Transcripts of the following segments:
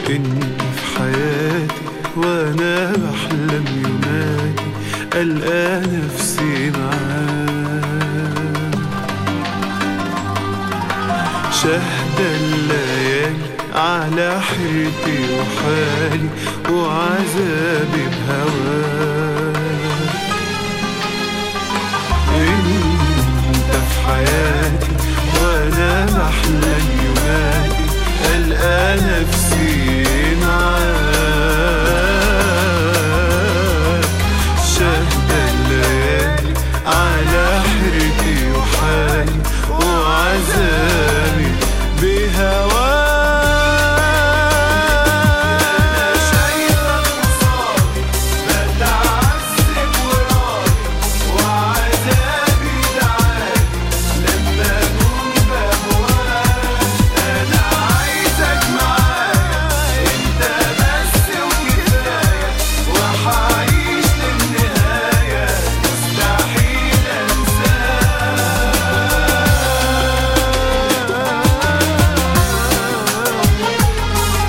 انت في حياتي وانا بحلم يوماتي ألقى نفسي معاك شهد الليالي على حيرتي وحالي وعذابي بهواك انت في حياتي وانا بحلم يوماتي ألقى نفسي معاك شهد الليالي على حيرتي وحالي وعذابي بهواك شايفك قصادي بتعذب وراضي وعذابي تعالي لما اكون بهواك انا عايزك معايا انت بس وكفايه وحعيش للنهايه مستحيل انساك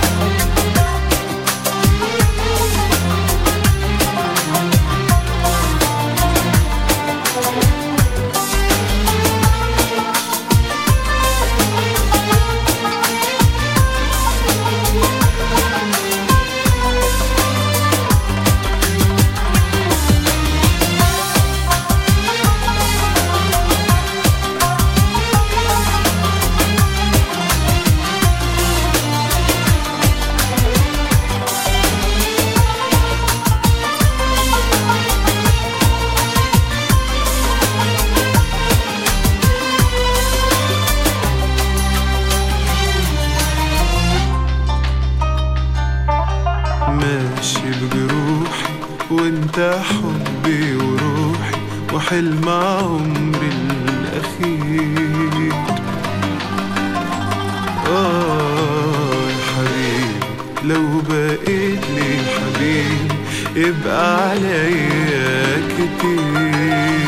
ماشي بجروحي وانت حبي وروحي وحلم عمري الاخير اه يا حبيبي لو بقيت لي حبيبي يبقى عليا كتير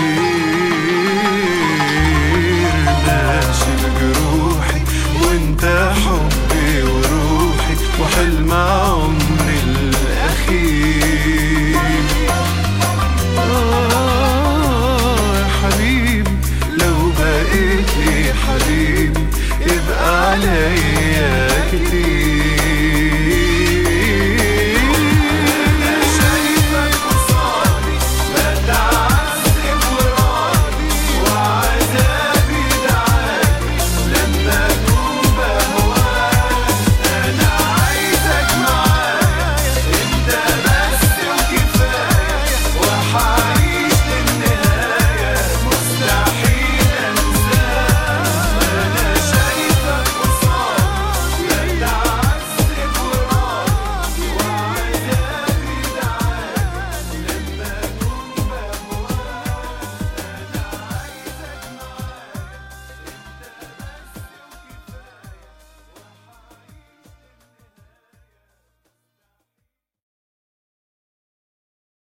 ماشي بجروحي وانت حبي وروحي وحلم عمري الاخير آه يا حبيبي لو بقيت لي حبيبي يبقى عليا كتير